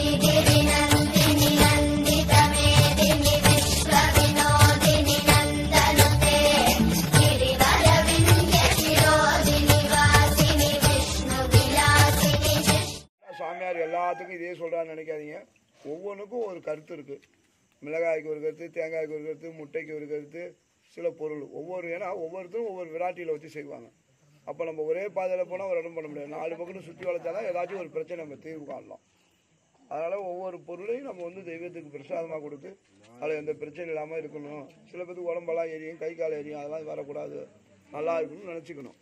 वासिनि गिरिनन्दिनि नन्दितमेदिनि विश्वविनोदिनि नन्दनुते गिरिवरविन्द्यशिरोदिनि वासिनि विष्णुविलासिनि சாமியார் எல்லாத்துக்கும் இதே சொல்றான்னு நினைக்காதீங்க ஒவ்வொன்றுக்கும் ஒரு கருத்து இருக்கு மிளகாய்க்கு ஒரு கருத்து தேங்காய்க்கு ஒரு கருத்து முட்டைக்கு ஒரு கருத்து சில பொருள் ஒவ்வொரு ஏன்னா ஒவ்வொருத்தரும் ஒவ்வொரு விராட்டியில் வச்சு செய்வாங்க அப்போ நம்ம ஒரே பாதையில் போனால் ஒரு இடம் பண்ண முடியாது நாலு பக்கம் சுற்றி வளர்த்தாதான் ஏதாச்சும் ஒரு பிரச்சனை நம்ம தீர்வு காணலாம் அதனால் ஒவ்வொரு பொருளையும் நம்ம வந்து தெய்வத்துக்கு பிரசாதமாக கொடுத்து அதில் எந்த பிரச்சனையும் இல்லாமல் இருக்கணும் சில பேருக்கு உடம்பெல்லாம் எரியும் கை கால் எரியும் அதெல்லாம் வரக்கூடாது நல்லா இருக்கணும்னு நினச்சிக்கணும்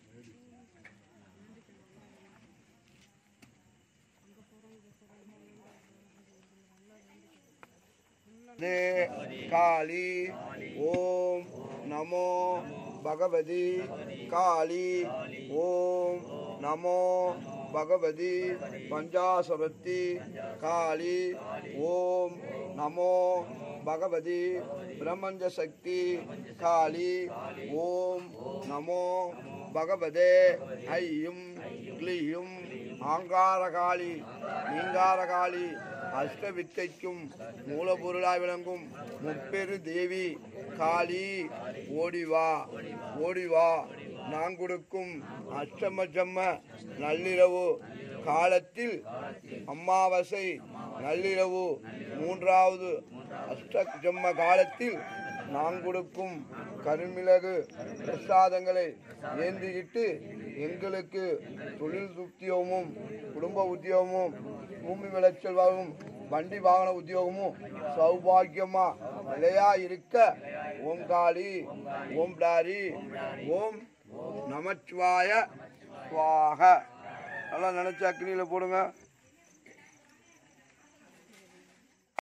दे काली ओम नमो भगवती काली ओम नमो भगवती पंचाशवती काली ओम नमो भगवती ब्रह्मंज शक्ति काली ओम नमो भगवते ஐயும் கிளியும் ஆங்காரகாளி நீங்காரகாளி அஷ்டவித்தைக்கும் மூலப்பொருளாய் விளங்கும் முப்பெரு தேவி காளி ஓடிவா ஓடிவா நான் கொடுக்கும் அஷ்டம ஜம்ம நள்ளிரவு காலத்தில் அமாவாசை நள்ளிரவு மூன்றாவது அஷ்ட ஜம்ம காலத்தில் நான் கொடுக்கும் கருமிளகு பிரசாதங்களை ஏந்திக்கிட்டு எங்களுக்கு தொழில் உத்தியோகமும் குடும்ப உத்தியோகமும் பூமி விளைச்சல்வாகவும் வண்டி வாகன உத்தியோகமும் சௌபாகியமா நிலையா இருக்க ஓம் காளி ஓம் டாரி ஓம் நமச்சிவாய சுவாக நல்லா நினைச்ச அக்னியில போடுங்க